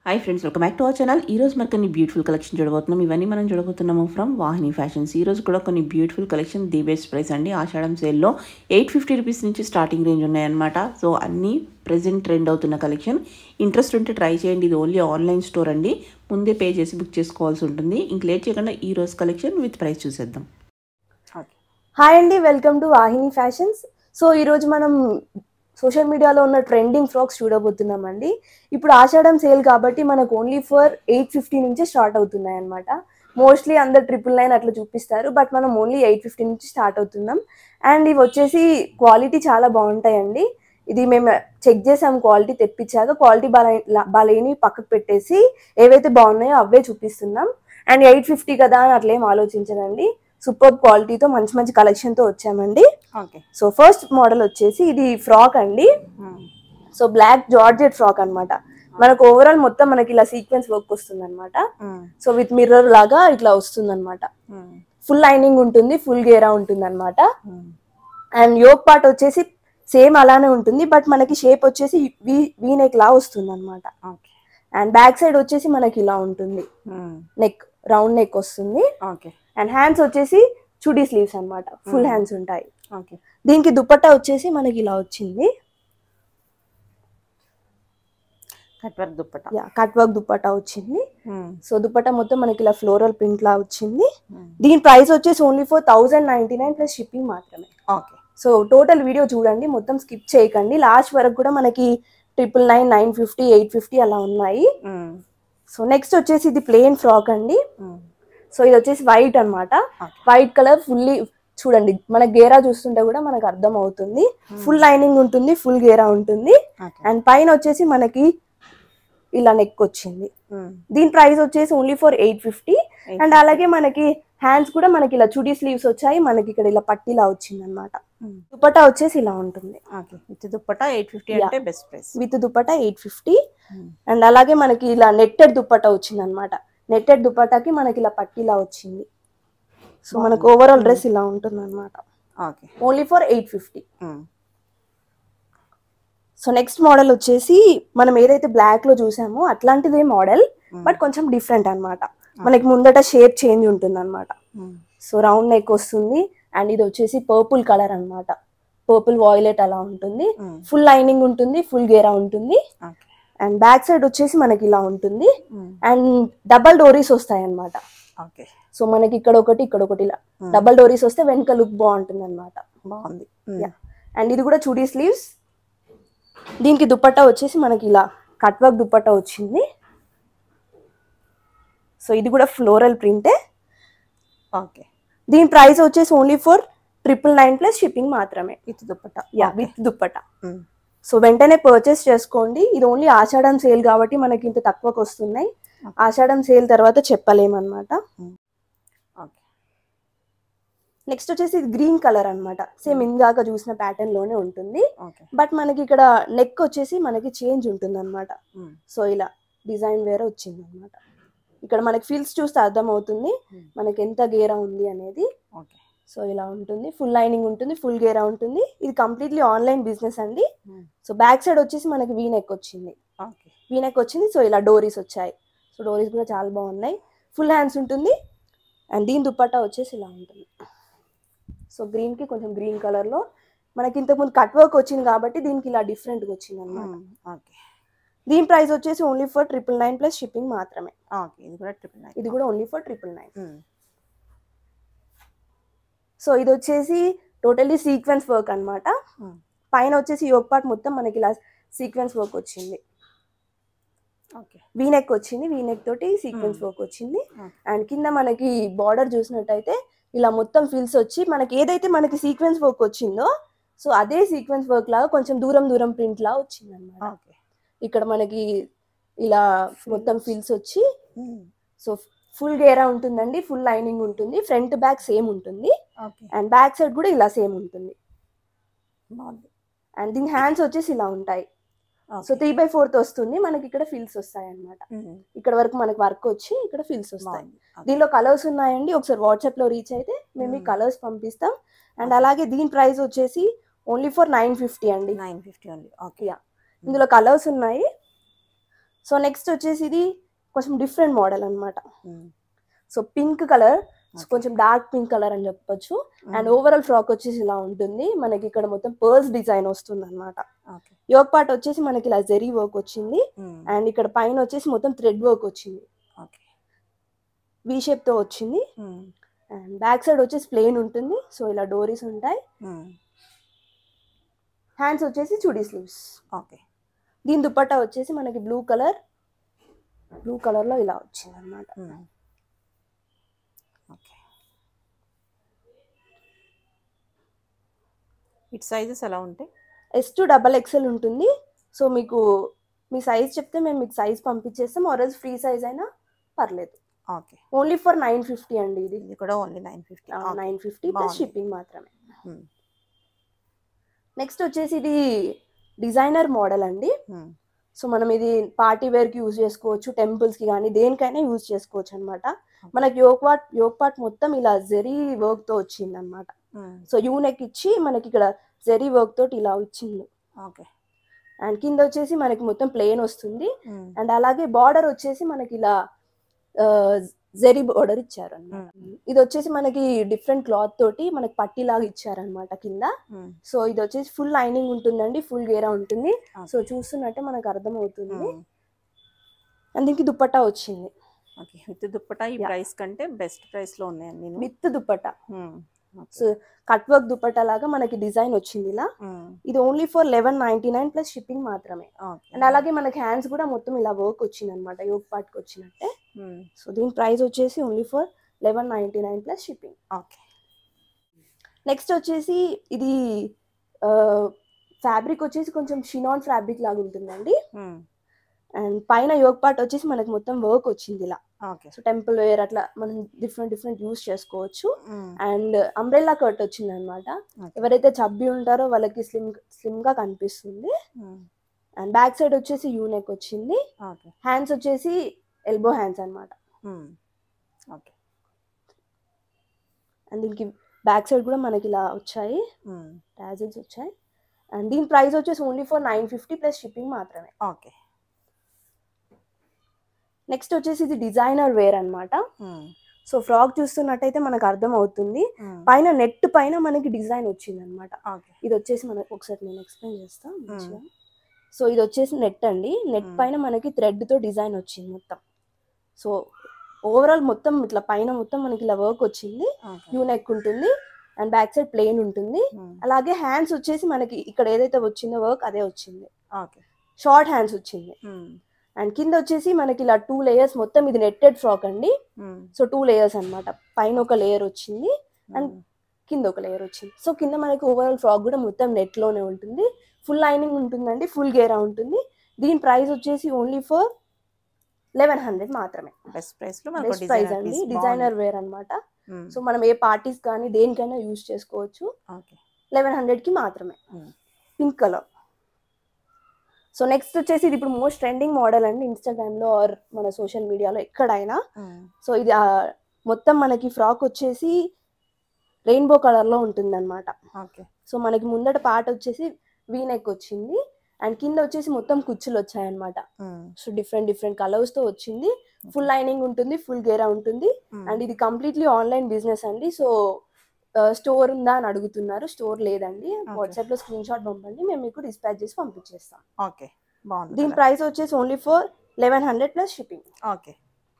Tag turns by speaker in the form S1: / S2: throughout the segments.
S1: Hi friends welcome back to our channel ఈ రోజు మరి కొన్ని బ్యూటిఫుల్ కలెక్షన్ చూడబోతున్నాం ఇవన్నీ మనం చూడబోతున్నాము ఫ్రమ్ వాహిని ఫ్యాషన్స్ ఈ రోజు కూడా కొన్ని beautiful collection the best price అండి ఆషాఢం సేల్లో ఎయిట్ ఫిఫ్టీ రూపీస్ నుంచి స్టార్టింగ్ రేంజ్ ఉన్నాయన్నమాట సో అన్నీ ప్రెజెంట్ ట్రెండ్ అవుతున్న కలెక్షన్ ఇంట్రెస్ట్ ఉంటే ట్రై చేయండి ఇది ఓన్లీ ఆన్లైన్ స్టోర్ అండి ముందే పే చేసి బుక్ చేసుకోవాల్సి ఉంటుంది ఇంక లేట్ చేయకుండా ఈ రోజు కలెక్షన్ విత్ ప్రైస్ చూసేద్దాం ఓకే
S2: హాయ్ అండి welcome to Vahini fashions so ఈరోజు మనం సోషల్ మీడియాలో ఉన్న ట్రెండింగ్ ఫ్రాక్స్ చూడబోతున్నామండి ఇప్పుడు ఆషాఢం సేల్ కాబట్టి మనకు ఓన్లీ ఫర్ ఎయిట్ ఫిఫ్టీ నుంచే స్టార్ట్ అవుతున్నాయి అనమాట మోస్ట్లీ అందరు ట్రిపుల్ నైన్ అట్లా చూపిస్తారు బట్ మనం ఓన్లీ ఎయిట్ ఫిఫ్టీ నుంచి స్టార్ట్ అవుతున్నాం అండ్ ఇవి వచ్చేసి క్వాలిటీ చాలా బాగుంటాయండి ఇది మేము చెక్ చేసాం క్వాలిటీ తెప్పించాక క్వాలిటీ బాగా బాలేని పక్కకు పెట్టేసి ఏవైతే బాగున్నాయో అవే చూపిస్తున్నాం అండ్ ఎయిట్ ఫిఫ్టీ కదా అని అట్లేం ఆలోచించదండి సూపర్ క్వాలిటీతో మంచి మంచి కలెక్షన్ తో వచ్చామండి
S1: ఓకే
S2: సో ఫస్ట్ మోడల్ వచ్చేసి ఇది ఫ్రాక్ అండి సో బ్లాక్ జార్జెట్ ఫ్రాక్ అన్నమాట మనకు ఓవరాల్ మొత్తం మనకి ఇలా సీక్వెన్స్ వర్క్ వస్తుంది అనమాట సో విత్ మిర్రర్ లాగా ఇట్లా వస్తుంది అనమాట ఫుల్ లైనింగ్ ఉంటుంది ఫుల్ గేరా ఉంటుంది అనమాట అండ్ యోక్ పార్ట్ వచ్చేసి సేమ్ అలానే ఉంటుంది బట్ మనకి షేప్ వచ్చేసి వీ వీ నెక్ లా వస్తుంది అనమాట
S1: ఓకే
S2: అండ్ బ్యాక్ సైడ్ వచ్చేసి మనకి ఇలా ఉంటుంది నెక్ రౌండ్ నెక్ వస్తుంది
S1: ఓకే
S2: అండ్ హ్యాండ్స్ వచ్చేసి చుడీ స్లీవ్స్ అన్నమాట ఫుల్
S1: Hmm.
S2: హ్యాండ్స్ ఉంటాయి
S1: ఓకే
S2: దీనికి దుపట్టా వచ్చేసి మనకి ఇలా వచ్చింది
S1: cut work dupatta
S2: yeah cut work dupatta వచ్చింది సో దుపట్టా మొత్తం మనకి ఇలా ఫ్లోరల్ ప్రింట్ లా వచ్చింది దీని ప్రైస్ వచ్చేసి only four thousand ninety nine plus shipping మాత్రమే
S1: ఓకే
S2: సో టోటల్ వీడియో చూడండి మొత్తం స్కిప్ చేయకండి లాస్ట్ వరకు కూడా మనకి triple nine nine fifty eight fifty అలా ఉన్నాయి సో నెక్స్ట్ వచ్చేసి ఇది ప్లెయిన్ ఫ్రాక్ అండి సో ఇది వచ్చేసి వైట్ అన్నమాట
S1: Okay.
S2: వైట్ కలర్ ఫుల్లీ చూడండి మన గేరా చూస్తుంటే కూడా మనకు అర్థం అవుతుంది ఫుల్ లైనింగ్ ఉంటుంది ఫుల్ గేరా ఉంటుంది
S1: ఓకే
S2: అండ్ పైన వచ్చేసి మనకి ఇలా నెక్ వచ్చింది దీని ప్రైస్ వచ్చేసి only for eight fifty and అలాగే మనకి హ్యాండ్స్ కూడా మనకి ఇలా చుడీ స్లీవ్స్ వచ్చాయి మనకి ఇక్కడ ఇలా పట్టిలా వచ్చింది అనమాట దుపట్టా వచ్చేసి ఇలా ఉంటుంది
S1: okay with dupatta eight fifty
S2: Yeah.
S1: అంటే best price
S2: with dupatta eight fifty and అలాగే మనకి ఇలా నెట్టెడ్ దుపట్టా వచ్చింది అనమాట నెట్టెడ్ దుపట్టాకి మనకి ఇలా పట్టిలా వచ్చింది సో మనకు ఓవరాల్ డ్రెస్ ఇలా ఉంటుంది అనమాట
S1: okay
S2: only for eight fifty so next model వచ్చేసి మనం ఏదైతే బ్లాక్ లో చూసామో అట్లాంటిదే మోడల్ బట్ కొంచెం డిఫరెంట్ అన్నమాట మనకి ముందట షేప్ చేంజ్ ఉంటుంది అనమాట సో రౌండ్ నెక్ వస్తుంది అండ్ ఇది వచ్చేసి పర్పుల్ కలర్ అన్నమాట పర్పుల్ వాయిలెట్ అలా ఉంటుంది ఫుల్ లైనింగ్ ఉంటుంది ఫుల్ గేరా ఉంటుంది
S1: ఓకే
S2: అండ్ బ్యాక్ సైడ్ వచ్చేసి మనకి ఇలా ఉంటుంది అండ్ డబల్ డోరీస్ వస్తాయి అన్నమాట
S1: ఓకే
S2: సో మనకి ఇక్కడ ఒకటి ఇక్కడ ఒకటి ఇలా
S1: Hmm.
S2: డబల్ డోరీస్ వస్తే వెనక లుక్ బాగుంటుంది అనమాట
S1: బాగుంది
S2: Yeah. అండ్ ఇది కూడా చుడీ స్లీవ్స్ దీనికి దుపట్టా వచ్చేసి మనకి ఇలా కట్ వర్క్ దుపట్టా వచ్చింది సో ఇది కూడా ఫ్లోరల్ ప్రింటే
S1: ఓకే
S2: దీని ప్రైస్ వచ్చేసి only for triple nine plus shipping మాత్రమే
S1: with dupatta
S2: yeah with dupatta so వెంటనే పర్చేస్ చేసుకోండి ఇది ఓన్లీ ఆషాఢం సేల్ కాబట్టి మనకి ఇంత తక్కువకి వస్తున్నాయి
S1: Okay.
S2: ఆషాఢం సేల్ తర్వాత చెప్పలేమన్నమాట
S1: ఓకే
S2: నెక్స్ట్ వచ్చేసి ఇది గ్రీన్ కలర్ అన్నమాట సేమ్ ఇందాక చూసిన ప్యాటర్న్ లోనే ఉంటుంది
S1: ఓకే
S2: బట్ మనకి ఇక్కడ నెక్ వచ్చేసి మనకి చేంజ్ ఉంటుంది అనమాట సో ఇలా డిజైన్ వేరే వచ్చింది అనమాట ఇక్కడ మనకి ఫీల్స్ చూస్తే అర్థం అవుతుంది
S1: Hmm.
S2: మనకి ఎంత గేరా ఉంది అనేది
S1: ఓకే
S2: సో ఇలా ఉంటుంది ఫుల్ లైనింగ్ ఉంటుంది ఫుల్ గేరా ఉంటుంది ఇది కంప్లీట్లీ ఆన్లైన్ బిజినెస్ అండి సో బ్యాక్ సైడ్ వచ్చేసి మనకి వీ నెక్ వచ్చింది
S1: ఓకే
S2: వీ నెక్ వచ్చింది సో ఇలా డోరీస్ వచ్చాయి సో డోరీస్ కూడా చాలా బాగున్నాయి ఫుల్ హ్యాండ్స్ ఉంటుంది అండ్ దీని దుపట్టా వచ్చేసి ఇలా ఉంటుంది సో గ్రీన్కి కొంచెం గ్రీన్ కలర్లో మనకి ఇంతకుముందు కట్ వర్క్ వచ్చింది కాబట్టి దీనికి ఇలా డిఫరెంట్గా వచ్చింది అనమాట
S1: ఓకే
S2: దీని ప్రైస్ వచ్చేసి only for triple nine plus shipping మాత్రమే
S1: ఓకే ఇది కూడా ట్రిపుల్ నైన్
S2: ఇది కూడా only for triple nine so ఇది వచ్చేసి టోటల్లీ సీక్వెన్స్ వర్క్ అన్నమాట పైన వచ్చేసి యోగ్ పార్ట్ మొత్తం మనకి ఇలా సీక్వెన్స్ వర్క్ వచ్చింది
S1: ఓకే
S2: వీనెక్ వచ్చింది వీనెక్ తోటి సీక్వెన్స్
S1: Hmm.
S2: వర్క్ వచ్చింది
S1: Okay.
S2: అండ్ కింద మనకి బార్డర్ చూసినట్టయితే ఇలా మొత్తం ఫిల్స్ వచ్చి మనకి ఏదైతే మనకి సీక్వెన్స్ వర్క్ వచ్చిందో సో అదే సీక్వెన్స్ వర్క్ లాగా కొంచెం దూరం దూరం ప్రింట్ లా వచ్చింది అనమాట
S1: ఓకే
S2: ఇక్కడ మనకి ఇలా మొత్తం ఫిల్స్ వచ్చి సో ఫుల్ గేరా ఉంటుందండి ఫుల్ లైనింగ్ ఉంటుంది ఫ్రంట్ బ్యాక్ సేమ్ ఉంటుంది
S1: ఓకే
S2: అండ్ బ్యాక్ సైడ్ కూడా ఇలా సేమ్ ఉంటుంది
S1: బాగుంది
S2: అండ్ దీని హ్యాండ్స్ వచ్చేసి ఇలా ఉంటాయి సో త్రీ బై ఫోర్త్ వస్తుంది మనకి ఇక్కడ ఫిల్స్ వస్తాయి అన్నమాట ఇక్కడ వరకు మనకి వర్క్ వచ్చి ఇక్కడ ఫిల్స్ వస్తాయి దీనిలో కలర్స్ ఉన్నాయండి ఒకసారి వాట్సాప్ లో రీచ్ అయితే మేము ఈ
S1: Hmm.
S2: కలర్స్ పంపిస్తాం అండ్ అలాగే దీని ప్రైస్ వచ్చేసి ఓన్లీ ఫర్ నైన్ ఫిఫ్టీ అండి
S1: nine fifty only okay
S2: Yeah. ఇందులో కలర్స్ ఉన్నాయి సో నెక్స్ట్ వచ్చేసి ఇది కొంచెం డిఫరెంట్ మోడల్ అన్నమాట సో పింక్ కలర్ కొంచెం డార్క్ పింక్ కలర్ అని చెప్పొచ్చు అండ్ ఓవరాల్ ఫ్రాక్ వచ్చేసి ఇలా ఉంటుంది మనకి ఇక్కడ మొత్తం పర్స్ డిజైన్ వస్తుంది అనమాట
S1: ఓకే
S2: యోగ్ పార్ట్ వచ్చేసి మనకి ఇలా జెరీ వర్క్ వచ్చింది అండ్ ఇక్కడ పైన వచ్చేసి మొత్తం థ్రెడ్ వర్క్ వచ్చింది
S1: ఓకే
S2: వి షేప్ తో వచ్చింది అండ్ బ్యాక్ సైడ్ వచ్చేసి ప్లెయిన్ ఉంటుంది సో ఇలా డోరీస్ ఉంటాయి హ్యాండ్స్ వచ్చేసి చుడీ స్లీవ్స్
S1: ఓకే
S2: దీని దుపట్టా వచ్చేసి మనకి బ్లూ కలర్ బ్లూ కలర్ లో ఇలా వచ్చింది అనమాట
S1: ఓకే ఇటు సైజెస్ ఎలా ఉంటాయి
S2: ఎస్ టు డబల్ ఎక్సెల్ ఉంటుంది సో మీకు మీ సైజ్ చెప్తే మేము మీకు సైజ్ పంపించేస్తాం ఆర్ఎల్స్ ఫ్రీ సైజ్ అయినా పర్లేదు
S1: okay
S2: only for nine fifty అండి ఇది
S1: ఇది కూడా only nine fifty
S2: nine fifty plus
S1: బాగుంది.
S2: షిప్పింగ్ మాత్రమే నెక్స్ట్ వచ్చేసి ఇది డిజైనర్ మోడల్ అండి సో మనం ఇది పార్టీ వేర్ కి యూజ్ చేసుకోవచ్చు టెంపుల్స్ కి కానీ దేనికైనా యూజ్ చేసుకోవచ్చు అనమాట మనకి యోగ్ పార్ట్ యోగ్ పార్ట్ మొత్తం ఇలా జెరీ వర్క్ తో వచ్చింది అనమాట సో యూనెక్ ఇచ్చి మనకి ఇక్కడ జెరీ వర్క్ తోటి ఇలా ఇచ్చింది
S1: ఓకే
S2: అండ్ కింద వచ్చేసి మనకి మొత్తం ప్లెయిన్ వస్తుంది అండ్ అలాగే బార్డర్ వచ్చేసి మనకి ఇలా జెరీ బార్డర్ ఇచ్చారు అనమాట ఇది వచ్చేసి మనకి డిఫరెంట్ క్లాత్ తోటి మనకి పట్టీ లాగా ఇచ్చారనమాట కింద సో ఇది వచ్చేసి ఫుల్ లైనింగ్ ఉంటుందండి ఫుల్ గేరా ఉంటుంది సో చూస్తున్నట్టే మనకు అర్థం అవుతుంది అండ్ దీనికి దుపట్టా వచ్చింది
S1: ఓకే విత్ దుప్పటా ఈ
S2: Yeah.
S1: ప్రైస్ కంటే బెస్ట్ ప్రైస్ లో ఉన్నాయండి నేను
S2: with dupatta so cut work dupatta లాగా మనకి డిజైన్ వచ్చింది ఇలా ఇది only for eleven ninety nine plus shipping మాత్రమే అండ్ అలాగే మనకి హ్యాండ్స్ కూడా మొత్తం ఇలా వర్క్ వచ్చింది అనమాట యోగ్ పార్ట్కి వచ్చినట్టే సో దీని ప్రైస్ వచ్చేసి only for eleven ninety nine plus shipping
S1: okay
S2: next వచ్చేసి ఇది ఫ్యాబ్రిక్ వచ్చేసి కొంచెం షినాన్ ఫ్యాబ్రిక్ లాగా ఉంటుందండి అండ్ పైన యోగ్ పార్ట్ వచ్చేసి మనకి మొత్తం వర్క్ వచ్చింది ఇలా
S1: ఓకే
S2: సో టెంపుల్ వేర్ అట్లా మనం డిఫరెంట్ డిఫరెంట్ యూస్ చేసుకోవచ్చు అండ్ అంబ్రెల్లా కట్ వచ్చింది అనమాట ఎవరైతే చబ్బి ఉంటారో వాళ్ళకి స్లిమ్ స్లిమ్ గా కనిపిస్తుంది అండ్ బ్యాక్ సైడ్ వచ్చేసి యూనెక్ వచ్చింది
S1: ఓకే
S2: హ్యాండ్స్ వచ్చేసి ఎల్బో హ్యాండ్స్ అన్నమాట
S1: ఓకే
S2: అండ్ దీనికి బ్యాక్ సైడ్ కూడా మనకి ఇలా వచ్చాయి టాజిల్స్ వచ్చాయి అండ్ దీని ప్రైస్ వచ్చేసి only for nine fifty plus shipping మాత్రమే
S1: ఓకే
S2: నెక్స్ట్ వచ్చేసి ఇది డిజైనర్ వేర్ అన్నమాట సో ఫ్రాక్ చూస్తున్నట్టయితే మనకు అర్థం అవుతుంది పైన నెట్ పైన మనకి డిజైన్ వచ్చింది అనమాట
S1: ఓకే
S2: ఇది వచ్చేసి మనకి ఒకసారి నేను ఎక్స్ప్లెయిన్ చేస్తాను మంచిగా సో ఇది వచ్చేసి నెట్ అండి నెట్
S1: Hmm.
S2: పైన మనకి థ్రెడ్ తో డిజైన్ వచ్చింది మొత్తం సో ఓవరాల్ మొత్తం ఇట్లా పైన మొత్తం మనకి ఇలా వర్క్ వచ్చింది
S1: ఓకే
S2: యూ నెక్ ఉంటుంది అండ్ బ్యాక్ సైడ్ ప్లెయిన్ ఉంటుంది అలాగే హ్యాండ్స్ వచ్చేసి మనకి ఇక్కడ ఏదైతే వచ్చిందో వర్క్ అదే వచ్చింది
S1: ఓకే
S2: షార్ట్ హ్యాండ్స్ వచ్చింది అండ్ కింద వచ్చేసి మనకి ఇలా టూ లేయర్స్ మొత్తం ఇది నెట్టెడ్ ఫ్రాక్ అండి సో టూ లేయర్స్ అన్నమాట పైన ఒక లేయర్ వచ్చింది and కింద ఒక లేయర్ వచ్చింది సో కింద మనకి ఓవరాల్ ఫ్రాక్ కూడా మొత్తం నెట్ లోనే ఉంటుంది ఫుల్ లైనింగ్ ఉంటుందండి ఫుల్ గేరా ఉంటుంది దీని ప్రైస్ వచ్చేసి ఓన్లీ ఫర్ లెవెన్ హండ్రెడ్ మాత్రమే
S1: బెస్ట్ ప్రైస్ లో
S2: బెస్ట్ ప్రైస్ అండి డిజైనర్ వేర్ అన్నమాట సో మనం ఏ పార్టీస్ కానీ దేనికైనా యూజ్ చేసుకోవచ్చు
S1: ఓకే
S2: లెవెన్ హండ్రెడ్ కి మాత్రమే
S1: Hmm.
S2: Pink colour so next వచ్చేసి ఇది ఇప్పుడు మోస్ట్ ట్రెండింగ్ మోడల్ అండి ఇన్స్టాగ్రామ్ లో ఆర్ మన సోషల్ మీడియాలో ఎక్కడైనా సో ఇది ఆ, మొత్తం మనకి ఫ్రాక్ వచ్చేసి రెయిన్బో కలర్ లో ఉంటుంది అనమాట
S1: ఓకే
S2: సో మనకి ముందట పార్ట్ వచ్చేసి వీ నెక్ వచ్చింది అండ్ కింద వచ్చేసి మొత్తం కుచ్చులు వచ్చాయన్నమాట సో డిఫరెంట్ డిఫరెంట్ కలర్స్ తో వచ్చింది ఫుల్ లైనింగ్ ఉంటుంది ఫుల్ గేరా ఉంటుంది అండ్ ఇది కంప్లీట్లీ ఆన్లైన్ బిజినెస్ అండి సో స్టోర్ ఉందా అని అడుగుతున్నారు స్టోర్ లేదండి వాట్సాప్ లో స్క్రీన్ షాట్ పంపండి మేము మీకు డిస్పాచ్ చేసి పంపించేస్తాం
S1: ఓకే బాగుంది
S2: దీని ప్రైస్ వచ్చేసి only for eleven hundred plus shipping
S1: okay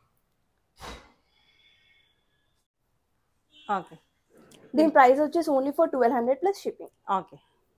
S1: okay
S2: దీని ప్రైస్ వచ్చేసి only for twelve hundred plus shipping
S1: okay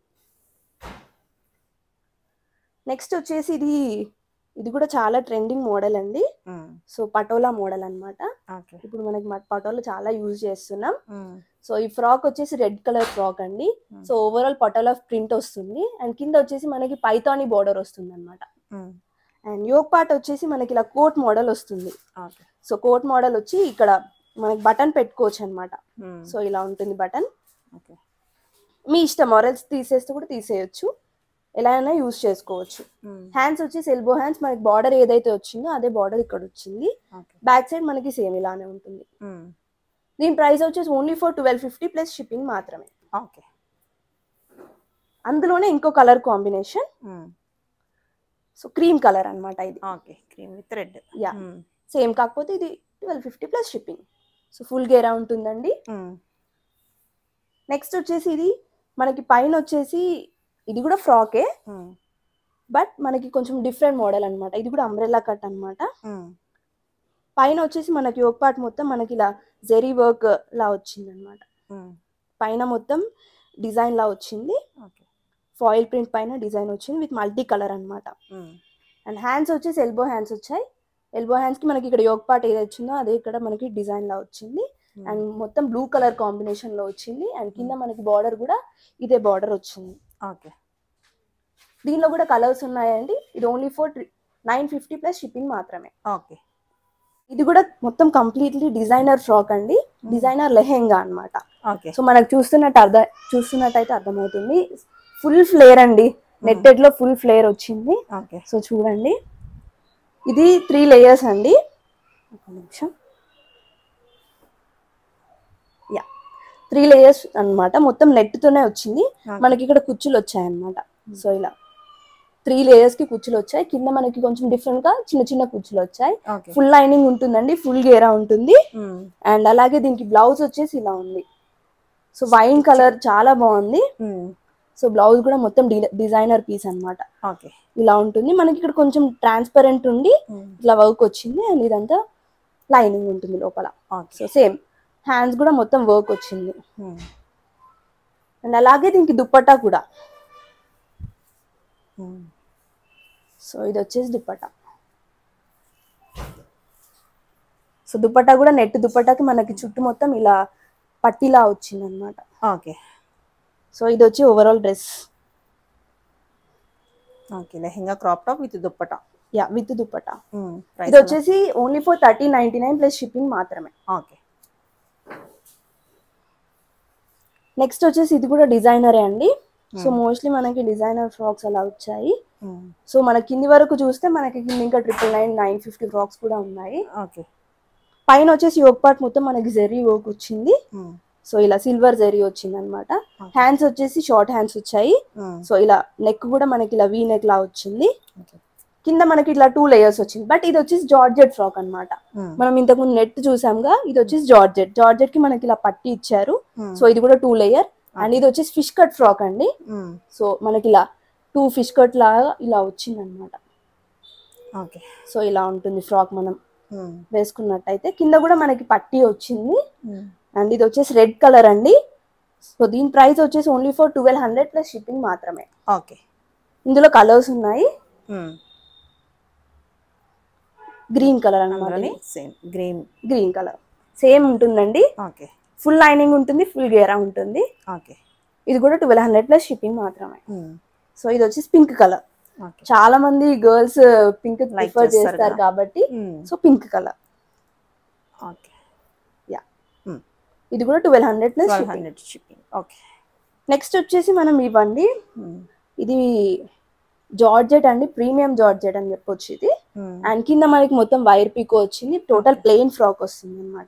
S2: next వచ్చేసి ఇది ఇది కూడా చాలా ట్రెండింగ్ మోడల్ అండి సో పటోలా మోడల్ అన్నమాట
S1: ఓకే
S2: ఇప్పుడు మనకి మ- పటోలా చాలా యూజ్ చేస్తున్నాం సో ఈ ఫ్రాక్ వచ్చేసి రెడ్ కలర్ ఫ్రాక్ అండి సో ఓవరాల్ పటోలా ప్రింట్ వస్తుంది అండ్ కింద వచ్చేసి మనకి పైతాని బార్డర్ వస్తుంది అనమాట అండ్ యోగ్ పార్ట్ వచ్చేసి మనకి ఇలా కోట్ మోడల్ వస్తుంది
S1: ఓకే
S2: సో కోట్ మోడల్ వచ్చి ఇక్కడ మనకి బటన్ పెట్టుకోవచ్చు అనమాట సో ఇలా ఉంటుంది బటన్
S1: ఓకే
S2: మీ ఇష్టం ఆరెల్స్ తీసేస్తే కూడా తీసేయొచ్చు ఎలా అయినా యూజ్ చేసుకోవచ్చు హ్యాండ్స్ వచ్చేసి ఎల్బో హ్యాండ్స్ మనకి బార్డర్ ఏదైతే వచ్చిందో అదే బార్డర్ ఇక్కడ వచ్చింది
S1: ఓకే
S2: బ్యాక్ సైడ్ మనకి సేమ్ ఇలానే ఉంటుంది దీని ప్రైస్ వచ్చేసి only for twelve fifty plus shipping మాత్రమే
S1: ఓకే
S2: అందులోనే ఇంకో colour combination so cream colour అన్నమాట ఇది
S1: okay cream with red
S2: yeah same కాకపోతే ఇది twelve fifty plus shipping so full గేరా ఉంటుందండి నెక్స్ట్ వచ్చేసి ఇది మనకి పైన వచ్చేసి ఇది కూడా ఫ్రాకే బట్ మనకి కొంచెం డిఫరెంట్ మోడల్ అన్నమాట ఇది కూడా అంబ్రెల్లా కట్ అన్నమాట పైన వచ్చేసి మనకి యోగ్ పార్ట్ మొత్తం మనకి ఇలా జెరీ వర్క్ లా వచ్చింది అనమాట పైన మొత్తం డిజైన్ లా వచ్చింది
S1: ఓకే
S2: ఫాయిల్ ప్రింట్ పైన డిజైన్ వచ్చింది విత్ మల్టీ కలర్ అన్నమాట అండ్ హ్యాండ్స్ వచ్చేసి ఎల్బో హ్యాండ్స్ వచ్చాయి ఎల్బో హ్యాండ్స్ కి మనకి ఇక్కడ యోగ్ పార్ట్ ఏది వచ్చిందో అదే ఇక్కడ మనకి డిజైన్ లా వచ్చింది అండ్ మొత్తం బ్లూ కలర్ కాంబినేషన్ లో వచ్చింది అండ్ కింద మనకి బార్డర్ కూడా ఇదే బార్డర్ వచ్చింది
S1: ఓకే
S2: దీనిలో కూడా కలర్స్ ఉన్నాయండి ఇది only for nine fifty plus shipping మాత్రమే
S1: ఓకే
S2: ఇది కూడా మొత్తం కంప్లీట్లీ డిజైనర్ ఫ్రాక్ అండి డిజైనర్ లెహెంగా అన్నమాట
S1: ఓకే
S2: సో మనకు చూస్తున్నట్టు అర్థం చూస్తున్నట్టయితే అర్థమవుతుంది ఫుల్ ఫ్లేర్ అండి నెట్టెడ్ లో ఫుల్ ఫ్లేర్ వచ్చింది
S1: ఓకే
S2: సో చూడండి ఇది త్రీ లేయర్స్ అండి ఒక నిమిషం యా త్రీ లేయర్స్ అన్నమాట మొత్తం net తోనే వచ్చింది మనకి ఇక్కడ కుచ్చులు వచ్చాయన్నమాట సో ఇలా త్రీ లేయర్స్ కి కుచ్చులు వచ్చాయి కింద మనకి కొంచెం డిఫరెంట్ గా చిన్న చిన్న కుచ్చులు వచ్చాయి
S1: ఓకే
S2: ఫుల్ లైనింగ్ ఉంటుందండి ఫుల్ గేరా ఉంటుంది అండ్ అలాగే దీనికి బ్లౌజ్ వచ్చేసి ఇలా ఉంది సో వైన్ కలర్ చాలా బాగుంది సో బ్లౌజ్ కూడా మొత్తం డిజైనర్ పీస్ అన్నమాట
S1: ఓకే
S2: ఇలా ఉంటుంది మనకి ఇక్కడ కొంచెం ట్రాన్స్పరెంట్ ఉండి ఇట్లా వర్క్ వచ్చింది అండ్ ఇదంతా లైనింగ్ ఉంటుంది లోపల
S1: ఓకే
S2: సో సేమ్ హ్యాండ్స్ కూడా మొత్తం వర్క్ వచ్చింది అండ్ అలాగే దీనికి దుప్పట్టా కూడా సో ఇది వచ్చేసి దుప్పట్టా సో దుప్పట్టా కూడా నెట్ దుప్పట్టాకి మనకి చుట్టూ మొత్తం ఇలా పట్టిలా వచ్చింది అనమాట
S1: ఓకే
S2: సో ఇది వచ్చి overall dress
S1: okay lehenga crop top with dupatta
S2: yeah with dupatta
S1: price
S2: ఇది వచ్చేసి only for thirty ninety nine plus shipping మాత్రమే
S1: ఓకే
S2: నెక్స్ట్ వచ్చేసి ఇది కూడా డిజైనరే అండి సో మోస్ట్లీ మనకి డిజైనర్ ఫ్రాక్స్ అలా వచ్చాయి సో మన కింది వరకు చూస్తే మనకి కింద ఇంకా triple nine nine fifty frocks కూడా ఉన్నాయి
S1: ఓకే
S2: పైన వచ్చేసి యోగ్ పార్ట్ మొత్తం మనకి జెరీ వర్క్ వచ్చింది సో ఇలా సిల్వర్ జెరీ వచ్చింది అనమాట హ్యాండ్స్ వచ్చేసి షార్ట్ హ్యాండ్స్ వచ్చాయి సో ఇలా నెక్ కూడా మనకి ఇలా వీ నెక్ లా వచ్చింది కింద మనకి ఇట్లా టూ లేయర్స్ వచ్చింది బట్ ఇది వచ్చేసి జార్జెట్ ఫ్రాక్ అన్నమాట మనం ఇంతకుముందు నెట్ చూసాంగా ఇది వచ్చేసి జార్జెట్ జార్జెట్ కి మనకి ఇలా పట్టి ఇచ్చారు సో ఇది కూడా టూ లేయర్ అండ్ ఇది వచ్చేసి ఫిష్ కట్ ఫ్రాక్ అండి సో మనకి ఇలా టూ ఫిష్ కట్ లాగా ఇలా వచ్చింది అనమాట
S1: ఓకే
S2: సో ఇలా ఉంటుంది ఫ్రాక్ మనం వేసుకున్నట్టయితే కింద కూడా మనకి పట్టి వచ్చింది అండ్ ఇది వచ్చేసి రెడ్ కలర్ అండి సో దీని ప్రైస్ వచ్చేసి only for twelve hundred plus shipping మాత్రమే
S1: ఓకే
S2: ఇందులో కలర్స్ ఉన్నాయి గ్రీన్ కలర్ అన్నమాట
S1: అందులోని same green
S2: green colour same ఉంటుందండి
S1: ఓకే
S2: ఫుల్ లైనింగ్ ఉంటుంది ఫుల్ గేరా ఉంటుంది
S1: ఓకే
S2: ఇది కూడా ట్వెల్వ్ హండ్రెడ్ ప్లస్ షిప్పింగ్ మాత్రమే సో ఇది వచ్చేసి పింక్ కలర్
S1: ఓకే
S2: చాలా మంది గర్ల్స్ పింక్ ప్రిఫర్
S1: చేస్తారు
S2: చేస్తారు
S1: కదా.
S2: కాబట్టి so pink colour
S1: okay
S2: yeah ఇది కూడా twelve hundred plus
S1: twelve hundred shipping okay
S2: next వచ్చేసి మనం ఇవ్వండి ఇది జార్జెట్ అండి ప్రీమియం జార్జెట్ అని చెప్పొచ్చు ఇది అండ్ కింద మనకి మొత్తం వైర్ పీకో వచ్చింది టోటల్ ప్లెయిన్ ఫ్రాక్ వస్తుంది అనమాట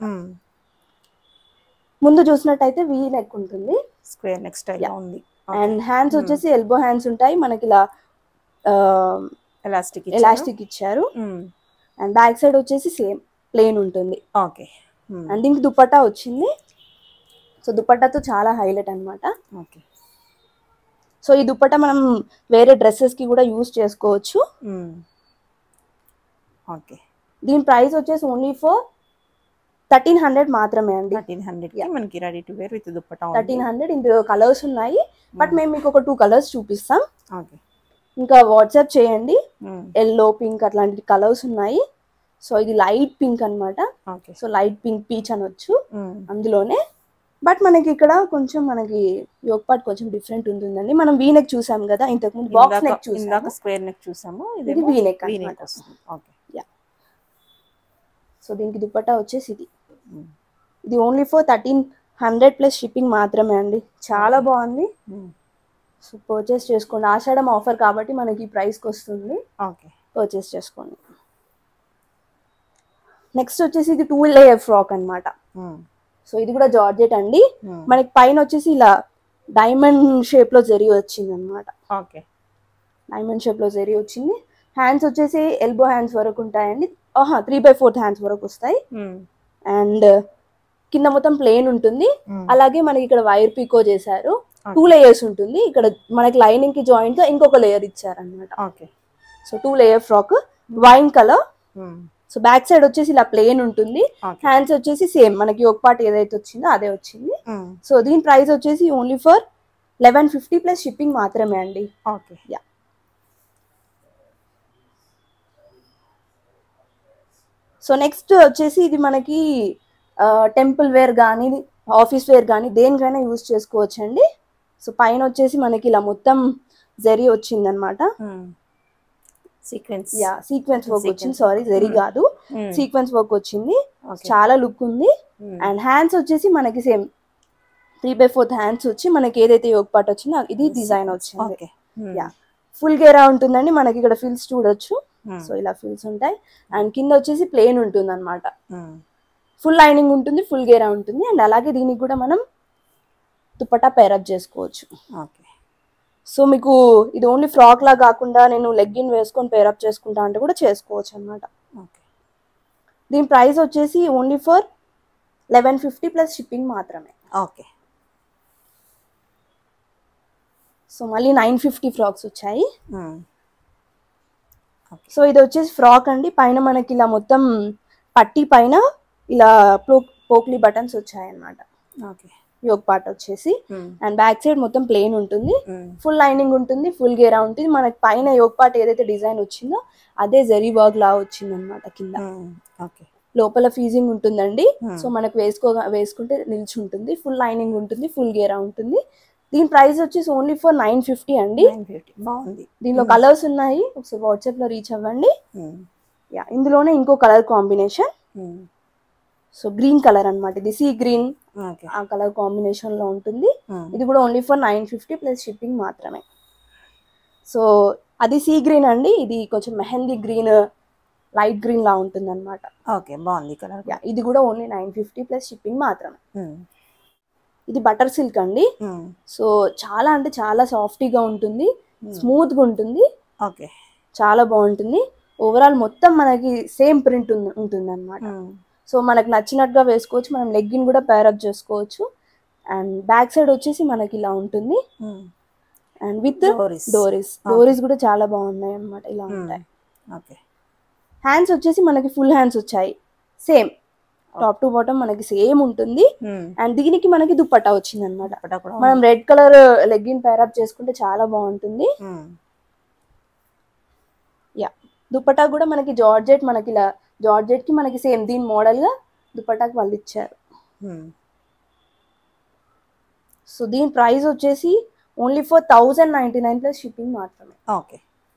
S2: ముందు చూసినట్టయితే వీ నెక్ ఉంటుంది
S1: స్క్వేర్ నెక్స్ట్ స్టైల్ ఉంది
S2: అండ్ హ్యాండ్స్ వచ్చేసి ఎల్బో హ్యాండ్స్ ఉంటాయి మనకి ఇలా
S1: ఎలాస్టిక్
S2: ఎలాస్టిక్ ఇచ్చారు అండ్ బ్యాక్ సైడ్ వచ్చేసి సేమ్ ప్లెయిన్ ఉంటుంది
S1: ఓకే
S2: అండ్ దీనికి దుపట్టా వచ్చింది సో దుపట్టాతో చాలా హైలైట్ అన్నమాట
S1: ఓకే
S2: సో ఈ దుపట్టా మనం వేరే డ్రెస్సెస్ కి కూడా యూస్ చేసుకోవచ్చు
S1: ఓకే
S2: దీని ప్రైస్ వచ్చేసి ఓన్లీ ఫర్ థర్టీన్ హండ్రెడ్ మాత్రమే అండి
S1: థర్టీన్ హండ్రెడ్ కి మనకి ready to wear with dupatta
S2: thirteen hundred ఇందులో కలర్స్ ఉన్నాయి బట్ మేము మీకు ఒక టూ కలర్స్ చూపిస్తాం
S1: ఓకే
S2: ఇంకా వాట్సాప్ చేయండి ఎల్లో పింక్ అట్లాంటి కలర్స్ ఉన్నాయి సో ఇది లైట్ పింక్ అన్నమాట
S1: okay
S2: so light pink peach అనొచ్చు అందులోనే బట్ మనకి ఇక్కడ కొంచెం మనకి యోగ్ పార్ట్ కొంచెం డిఫరెంట్ ఉంటుందండి మనం వీ నెక్ చూసాం కదా ఇంతకు ముందు బాక్స్ నెక్ చూసాం
S1: ఇందాక స్క్వేర్ నెక్ చూసాము
S2: ఇది
S1: ఇది
S2: వీ నెక్
S1: వీ
S2: అన్నమాట
S1: నెక్ వస్తుంది ఓకే
S2: సో దీనికి దుపట్టా వచ్చేసి ఇది ఇది only for thirteen hundred plus shipping మాత్రమే అండి చాలా బాగుంది సో పర్చేస్ చేసుకోండి ఆషాఢం ఆఫర్ కాబట్టి మనకి ఈ ప్రైస్కి వస్తుంది
S1: ఓకే
S2: పర్చేస్ చేసుకోండి నెక్స్ట్ వచ్చేసి ఇది టూ లేయర్ ఫ్రాక్ అన్నమాట సో ఇది కూడా జార్జెట్ అండి మనకి పైన వచ్చేసి ఇలా డైమండ్ షేప్ లో జరి వచ్చింది అనమాట
S1: ఓకే
S2: డైమండ్ షేప్ లో జరి వచ్చింది హ్యాండ్స్ వచ్చేసి ఎల్బో హ్యాండ్స్ వరకు ఉంటాయండి ఆహా త్రీ బై ఫోర్త్ హ్యాండ్స్ వరకు వస్తాయి అండ్ కింద మొత్తం ప్లేన్ ఉంటుంది అలాగే మనకి ఇక్కడ వైర్ పీకో చేశారు టూ లేయర్స్ ఉంటుంది ఇక్కడ మనకి లైనింగ్ కి జాయింట్ గా ఇంకొక లేయర్ ఇచ్చారనమాట
S3: okay
S2: so two layer frock wine colour so back side వచ్చేసి ఇలా ప్లేన్ ఉంటుంది
S3: ఓకే
S2: హ్యాండ్స్ వచ్చేసి సేమ్ మనకి ఒక పార్ట్ ఏదైతే వచ్చిందో అదే వచ్చింది సో దీని ప్రైస్ వచ్చేసి only for eleven fifty plus shipping మాత్రమే అండి
S3: ఓకే
S2: సో నెక్స్ట్ వచ్చేసి ఇది మనకి టెంపుల్ వేర్ కానీ ఆఫీస్ వేర్ కానీ దేనికైనా యూజ్ చేసుకోవచ్చు అండి సో పైన వచ్చేసి మనకి ఇలా మొత్తం జరీ వచ్చిందనమాట
S3: సీక్వెన్స్
S2: యా సీక్వెన్స్ వర్క్ వచ్చింది
S3: Sequence.
S2: Sorry zari
S3: Hmm.
S2: కాదు సీక్వెన్స్ వర్క్ వచ్చింది
S3: ఓకే
S2: చాలా లుక్ ఉంది అండ్ హ్యాండ్స్ వచ్చేసి మనకి same three by fourth hands వచ్చి మనకి ఏదైతే యోగ్ పార్ట్ వచ్చిందో ఇది డిజైన్ వచ్చింది
S3: ఓకే
S2: Yeah. ఫుల్ గేరా ఉంటుందండి మనకి ఇక్కడ ఫిల్స్ చూడొచ్చు సో ఇలా ఫిల్స్ ఉంటాయి అండ్ కింద వచ్చేసి ప్లేన్ ఉంటుంది అనమాట ఫుల్ లైనింగ్ ఉంటుంది ఫుల్ గేరా ఉంటుంది అండ్ అలాగే దీనికి కూడా మనం దుపట్టా పేరప్ చేసుకోవచ్చు
S3: ఓకే
S2: సో మీకు ఇది ఓన్లీ ఫ్రాక్ లా కాకుండా నేను లెగ్గిన్ వేసుకొని పేరప్ చేసుకుంటా అంటే కూడా చేసుకోవచ్చు అనమాట
S3: ఓకే
S2: దీని ప్రైస్ వచ్చేసి only for eleven fifty plus shipping మాత్రమే
S3: ఓకే
S2: సో మళ్ళీ నైన్ ఫిఫ్టీ ఫ్రాక్స్ వచ్చాయి సో ఇది వచ్చేసి ఫ్రాక్ అండి పైన మనకి ఇలా మొత్తం పట్టి పైన ఇలా పో పోక్లీ బటన్స్ వచ్చాయన్నమాట
S3: ఓకే
S2: యోగ్ పార్ట్ వచ్చేసి అండ్ బ్యాక్ సైడ్ మొత్తం ప్లేన్ ఉంటుంది ఫుల్ లైనింగ్ ఉంటుంది ఫుల్ గేరా ఉంటుంది మనకి పైన యోగ్ పార్ట్ ఏదైతే డిజైన్ వచ్చిందో అదే జరీ వర్క్ లా వచ్చింది అనమాట కింద
S3: ఓకే
S2: లోపల ఫీజింగ్ ఉంటుందండి
S3: Hmm.
S2: సో మనకు వేసుకో వేసుకుంటే నిలిచి ఉంటుంది ఫుల్ లైనింగ్ ఉంటుంది ఫుల్ గేరా ఉంటుంది దీని ప్రైస్ వచ్చేసి ఓన్లీ ఫర్ నైన్ ఫిఫ్టీ అండి
S3: నైన్ ఫిఫ్టీ బాగుంది
S2: దీనిలో కలర్స్ ఉన్నాయి ఒకసారి వాట్సాప్ లో రీచ్ అవ్వండి యా ఇందులోనే ఇంకో colour combination so green colour అన్నమాట ఇది సీ గ్రీన్
S3: ఓకే
S2: ఆ కలర్ కాంబినేషన్ లో ఉంటుంది ఇది కూడా only for nine fifty plus shipping మాత్రమే సో అది సీ గ్రీన్ అండి ఇది కొంచెం మెహందీ గ్రీన్ లైట్ గ్రీన్ లా ఉంటుంది అనమాట
S3: ఓకే బాగుంది కలర్
S2: ఇది కూడా only nine fifty plus shipping మాత్రమే ఇది బటర్ సిల్క్ అండి సో చాలా అంటే చాలా సాఫ్టీగా ఉంటుంది స్మూత్ గా ఉంటుంది
S3: ఓకే
S2: చాలా బాగుంటుంది ఓవరాల్ మొత్తం మనకి సేమ్ ప్రింట్ ఉంటుంది అనమాట సో మనకు నచ్చినట్టుగా వేసుకోవచ్చు మనం లెగ్గిన్ కూడా పేరప్ చేసుకోవచ్చు అండ్ బ్యాక్ సైడ్ వచ్చేసి మనకి ఇలా ఉంటుంది అండ్ విత్
S3: Doris.
S2: డోరీస్ డోరీస్ కూడా చాలా బాగున్నాయి అన్నమాట ఇలా ఉంటాయి
S3: ఓకే
S2: హ్యాండ్స్ వచ్చేసి మనకి ఫుల్ హ్యాండ్స్ వచ్చాయి సేమ్ టాప్ టు బాటమ్ మనకి సేమ్ ఉంటుంది అండ్ దీనికి మనకి దుప్పట్టా వచ్చింది అనమాట
S3: దుపట్టా కూడా
S2: మనం రెడ్ కలర్ లెగ్గిన్ పేరప్ చేసుకుంటే చాలా బాగుంటుంది
S3: ఉమ్.
S2: యా దుపట్టా కూడా మనకి జార్జెట్ మనకి ఇలా జార్జెట్ కి మనకి సేమ్ దీని మోడల్ గా దుపట్టాకి వాళ్ళు ఇచ్చారు
S3: ఉమ్.
S2: సో దీని ప్రైస్ వచ్చేసి only for thousand ninety nine plus shipping మాత్రమే
S3: ఓకే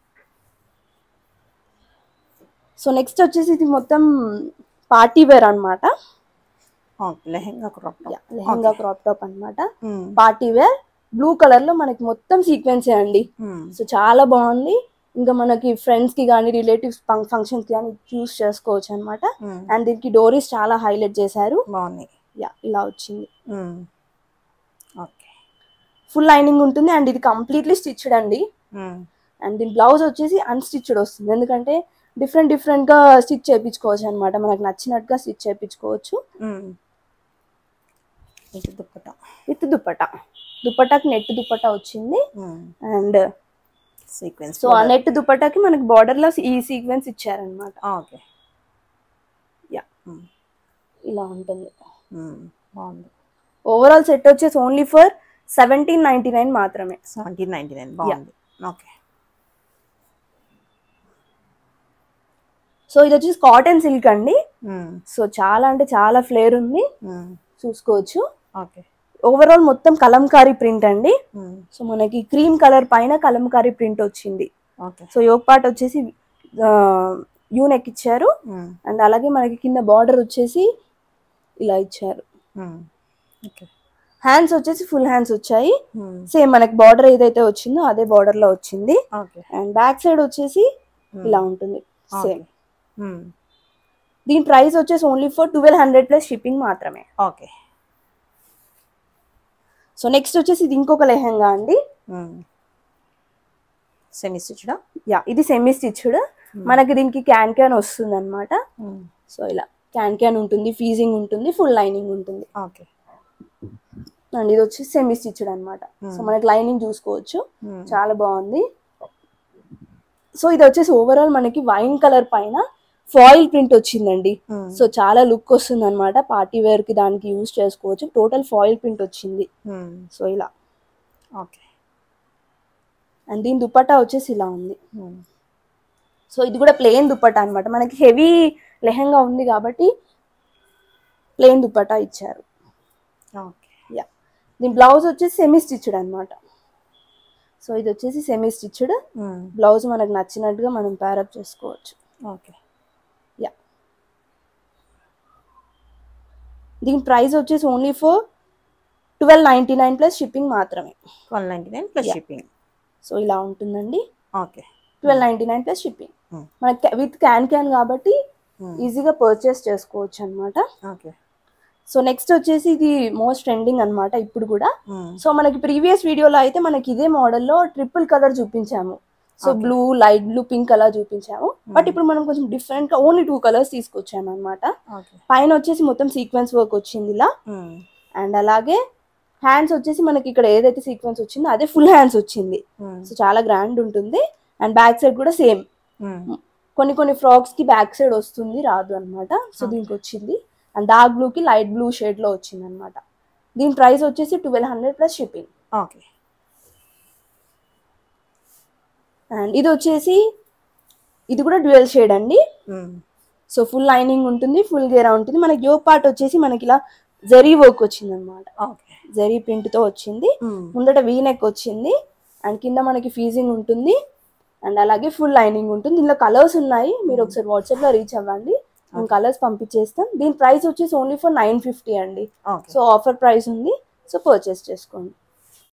S2: సో నెక్స్ట్ వచ్చేసి ఇది మొత్తం పార్టీ వేర్ అనమాట
S3: okay lehenga crop top
S2: lehenga crop top అన్నమాట
S3: um.
S2: Party wear blue colour లో మనకి మొత్తం సీక్వెన్సే అండి
S3: ఉమ్.
S2: సో చాలా బాగుంది ఇంకా మనకి ఫ్రెండ్స్ కి కానీ రిలేటివ్స్ ఫంక్షన్స్ కి కానీ చూస్ చేసుకోవచ్చు అనమాట
S3: ఉమ్.
S2: అండ్ దీనికి డోరీస్ చాలా హైలైట్ చేశారు
S3: బాగుంది
S2: యా ఇలా వచ్చింది
S3: ఉమ్. ఓకే
S2: ఫుల్ లైనింగ్ ఉంటుంది అండ్ ఇది కంప్లీట్లీ స్టిచ్డ్ అండి
S3: ఉమ్.
S2: అండ్ దీని బ్లౌజ్ వచ్చేసి అన్స్టిచ్డ్ వస్తుంది ఎందుకంటే డిఫరెంట్ డిఫరెంట్ గా స్టిచ్ చేయించుకోవచ్చు అనమాట మనకు నచ్చినట్టుగా స్టిచ్ చేయించుకోవచ్చు
S3: ఉమ్. ఇది దుప్పటా
S2: విత్ దుప్పటా దుప్పటాకి నెట్ దుప్పటా వచ్చింది
S3: ఉమ్.
S2: అండ్
S3: సీక్వెన్స్
S2: సో ఆ నెట్ దుప్పటాకి మనకి బార్డర్ లో ఈ సీక్వెన్స్ ఇచ్చారనమాట
S3: ఓకే
S2: యా
S3: ఉమ్.
S2: ఇలా ఉంటుంది
S3: ఉమ్. బాగుంది
S2: ఓవరాల్ సెట్ వచ్చేసి only for seventeen ninety nine మాత్రమే
S3: సెవెంటీన్ నైన్టీ నైన్ బాగుంది ఓకే
S2: సో ఇది వచ్చేసి కాటన్ సిల్క్ అండి
S3: ఉమ్.
S2: సో చాలా అంటే చాలా ఫ్లేర్ ఉంది
S3: ఉమ్.
S2: చూసుకోవచ్చు
S3: ఓకే
S2: ఓవరాల్ మొత్తం కలంకారీ ప్రింట్ అండి
S3: ఉమ్.
S2: సో మనకి క్రీమ్ కలర్ పైన కలంకారీ ప్రింట్ వచ్చింది
S3: ఓకే
S2: సో యోగ్ పార్ట్ వచ్చేసి యూనెక్ ఇచ్చారు
S3: ఉమ్.
S2: అండ్ అలాగే మనకి కింద బార్డర్ వచ్చేసి ఇలా ఇచ్చారు
S3: ఉమ్. ఓకే
S2: హ్యాండ్స్ వచ్చేసి ఫుల్ హ్యాండ్స్ వచ్చాయి
S3: ఉమ్.
S2: సేమ్ మనకి బార్డర్ ఏదైతే వచ్చిందో అదే బార్డర్ లో వచ్చింది
S3: ఓకే
S2: అండ్ బ్యాక్ సైడ్ వచ్చేసి
S3: ఉమ్.
S2: ఇలా ఉంటుంది
S3: ఓకే.
S2: సేమ్
S3: ఉమ్.
S2: దీని ప్రైస్ వచ్చేసి only for twelve hundred plus shipping మాత్రమే
S3: ఓకే
S2: సో నెక్స్ట్ వచ్చేసి ఇది ఇంకొక లెహంగా అండి
S3: ఉమ్. సెమీ స్టిచ్డా
S2: యా ఇది సెమీ స్టిచ్డ్ మనకి దీనికి క్యాన్ క్యాన్ వస్తుంది అనమాట సో ఇలా క్యాన్ క్యాన్ ఉంటుంది ఫీజింగ్ ఉంటుంది ఫుల్ లైనింగ్ ఉంటుంది
S3: ఓకే
S2: అండ్ ఇది వచ్చి సెమీ స్టిచ్డ్ అనమాట సో మనకి లైనింగ్ చూసుకోవచ్చు చాలా బాగుంది సో ఇది వచ్చేసి ఓవరాల్ మనకి వైన్ కలర్ పైన ఫాయిల్ ప్రింట్ వచ్చిందండి సో చాలా లుక్ వస్తుంది అనమాట పార్టీ వేర్ కి దానికి యూజ్ చేసుకోవచ్చు టోటల్ ఫాయిల్ ప్రింట్ వచ్చింది సో ఇలా
S3: ఓకే
S2: అండ్ దీని దుపట్టా వచ్చేసి ఇలా ఉంది సో ఇది కూడా ప్లెయిన్ దుపట్టా అనమాట మనకి హెవీ లెహంగా ఉంది కాబట్టి ప్లెయిన్ దుపట్టా ఇచ్చారు
S3: ఓకే
S2: యా దీని బ్లౌజ్ వచ్చేసి సెమీ స్టిచ్డ్ అనమాట సో ఇది వచ్చేసి సెమీ స్టిచ్డ్ బ్లౌజ్ మనకు నచ్చినట్టుగా మనం ప్యారప్ చేసుకోవచ్చు
S3: ఓకే
S2: యా దీని ప్రైస్ వచ్చేసి only for twelve ninety nine plus shipping మాత్రమే
S3: twelve ninety nine plus
S2: Yeah.
S3: Shipping
S2: so ఇలా ఉంటుందండి
S3: okay
S2: twelve ninety nine plus shipping
S3: Hmm.
S2: మనకి విత్ క్యాన్ క్యాన్ కాబట్టి ఈజీగా పర్చేస్ చేసుకోవచ్చు అనమాట
S3: ఓకే
S2: సో నెక్స్ట్ వచ్చేసి ఇది మోస్ట్ ట్రెండింగ్ అన్నమాట ఇప్పుడు కూడా సో మనకి ప్రీవియస్ వీడియోలో అయితే మనకి ఇదే మోడల్లో ట్రిపుల్ కలర్ చూపించాము so
S3: Okay.
S2: Blue light blue pink అలా చూపించాము బట్ ఇప్పుడు మనం కొంచెం డిఫరెంట్ గా ఓన్లీ టూ కలర్స్ తీసుకొచ్చాము అనమాట
S3: ఓకే
S2: పైన వచ్చేసి మొత్తం సీక్వెన్స్ వర్క్ వచ్చింది ఇలా అండ్ అలాగే హ్యాండ్స్ వచ్చేసి మనకి ఇక్కడ ఏదైతే సీక్వెన్స్ వచ్చిందో అదే ఫుల్ హ్యాండ్స్ వచ్చింది సో చాలా గ్రాండ్ ఉంటుంది అండ్ బ్యాక్ సైడ్ కూడా సేమ్ కొన్ని కొన్ని ఫ్రాక్స్ కి బ్యాక్ సైడ్ వస్తుంది రాదు అనమాట సో
S3: Okay.
S2: దీనికి వచ్చింది అండ్ డార్క్ బ్లూ కి లైట్ బ్లూ షేడ్ లో వచ్చింది అనమాట దీని ప్రైస్ వచ్చేసి twelve hundred plus shipping
S3: okay
S2: and ఇది వచ్చేసి ఇది కూడా డ్యూయల్ షేడ్ అండి సో ఫుల్ లైనింగ్ ఉంటుంది ఫుల్ గేరా ఉంటుంది మనకి యో పార్ట్ వచ్చేసి మనకి ఇలా జరీ వర్క్ వచ్చింది అనమాట
S3: ఓకే
S2: జరీ ప్రింట్ తో వచ్చింది ముందట వీ నెక్ వచ్చింది అండ్ కింద మనకి ఫీజింగ్ ఉంటుంది అండ్ అలాగే ఫుల్ లైనింగ్ ఉంటుంది ఇందులో కలర్స్ ఉన్నాయి మీరు ఒకసారి వాట్సాప్ లో రీచ్ అవ్వండి మేము కలర్స్ పంపించేస్తాం దీని ప్రైస్ వచ్చేసి ఓన్లీ ఫర్ నైన్ ఫిఫ్టీ అండి
S3: ఓకే
S2: సో ఆఫర్ ప్రైస్ ఉంది సో పర్చేస్ చేసుకోండి